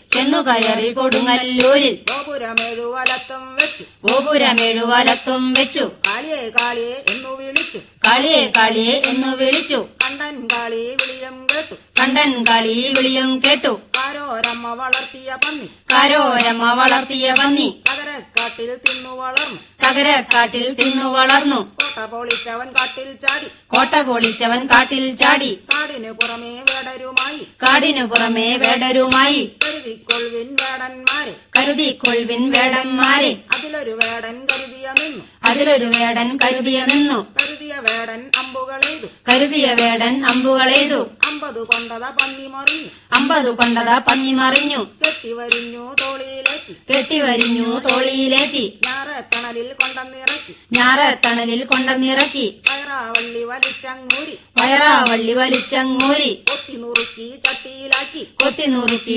ചെന്നു കയറി കൊടുങ്ങല്ലൂരിൽ ഗോപുരമേഴു വലത്തും വെച്ചു ഗോപുരമേഴു വലത്തും വെച്ചു കാളിയെ കാളിയെ എന്നു വിളിച്ചു കാളിയെ കാളിയെ എന്നു വിളിച്ചു കണ്ടൻ കാളി വിളിയം കേട്ടു കണ്ടൻ കളി വിളിയും കേട്ടു കാരോരമ്മ വളർത്തിയ പന്നി കരോരമ്മ വളർത്തിയ പന്നി കതരക്കാട്ടിൽ തിന്നു വളർന്നു തകരക്കാട്ടിൽ തിന്നു വളർന്നു കോട്ട പൊളിച്ചവൻ കാട്ടിൽ ചാടി കോട്ട പൊളിച്ചവൻ കാട്ടിൽ ചാടി കാടിനു പുറമേ വേടരുമായി കാടിനു പുറമേ വേടരുമായി കരുതിക്കൊൾവിൻ വേടന്മാരെ കരുതിക്കൊൾവിൻ വേടന്മാരെ അതിലൊരു വേടൻ കരുതിയ നിന്നു അതിലൊരു വേടൻ കരുതിയ നിന്നു കരുതിയ വേടൻ അമ്പുകളെയ്തു കരുതിയ വേടൻ അമ്പുകളെയ്തു അമ്പതു കൊണ്ടത പന്നി മറിഞ്ഞു അമ്പതു കൊണ്ടത പന്നി മറിഞ്ഞു കെട്ടിവരിഞ്ഞു തോളിയിലേറ്റി കെട്ടിവരിഞ്ഞു തോളിയിലേറ്റി ഞാറത്തണലിൽ കൊണ്ടന്നിറക്കി ഞാറത്തണലിൽ കൊണ്ടന്നിറക്കി കയറാവള്ളി വലിച്ചങ്ങൂരി വയറാവള്ളി വലിച്ചങ്ങൂരി കൊത്തി നുറുക്കി ചട്ടിയിലാക്കി കൊത്തി നുറുക്കി